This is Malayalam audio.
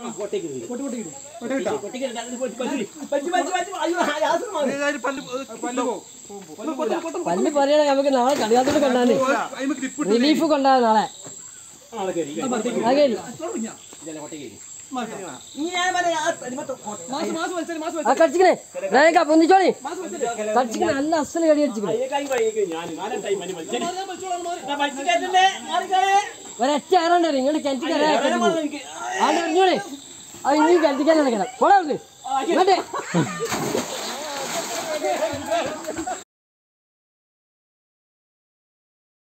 പൊട്ടേക്ക് വീഴും. പൊട്ടി പൊട്ടി ഇടും പൊട്ടി കിട്ടാ പൊട്ടേക്ക് ഇട്ടാ അത് പൊട്ടി പറ്റി. പറ്റി, പറ്റി, പറ്റി. അയ്യോ, ആ യാതൊരു മാറി. ഏതായാലും പല്ല് പല്ല് പോകും പല്ല് പറയണ നമുക്ക് നാളെ കളിയാത്തോട് കണ്ടാണ് അതിന് ഗ്രിപ്പ് റിലീഫ് കൊണ്ടാ നാളെ ആളെ കയറി. അതെ ഇതല്ലേ പൊട്ടേക്ക് കയറി. ഇനി ഞാൻ പറയാം, ആ പരിമത്ത് കൊ- മാസം മാസം വലിച്ചാൽ മാസം ആ കടിച്ചിക്കണേ വേഗം പൊന്നിച്ചോളി കടിച്ചിക്കണേ നല്ല അസല് കടി അടിച്ചിക്കണേ അയ്യേക്കായും വഴിയേക്ക് ഞാൻ നാലാം ടൈം അതിന് വലിച്ചത്. ഞാൻ വലിച്ചു കയറ്റണ്ടേ? മാറിക്കേ. ഒരൊറ്റ ആറാണ്ട് ഇങ്ങോട്ട് കിണറ്റിൽ വേറെ കയറാൻ മാറി എനിക്ക്. ആണ്ട് അറിഞ്ഞോളെ അത് ഇനിയും കിണറ്റിക്കാൻ നടക്കണം പോടാ അവിടുന്ന് ഇങ്ങോട്ട്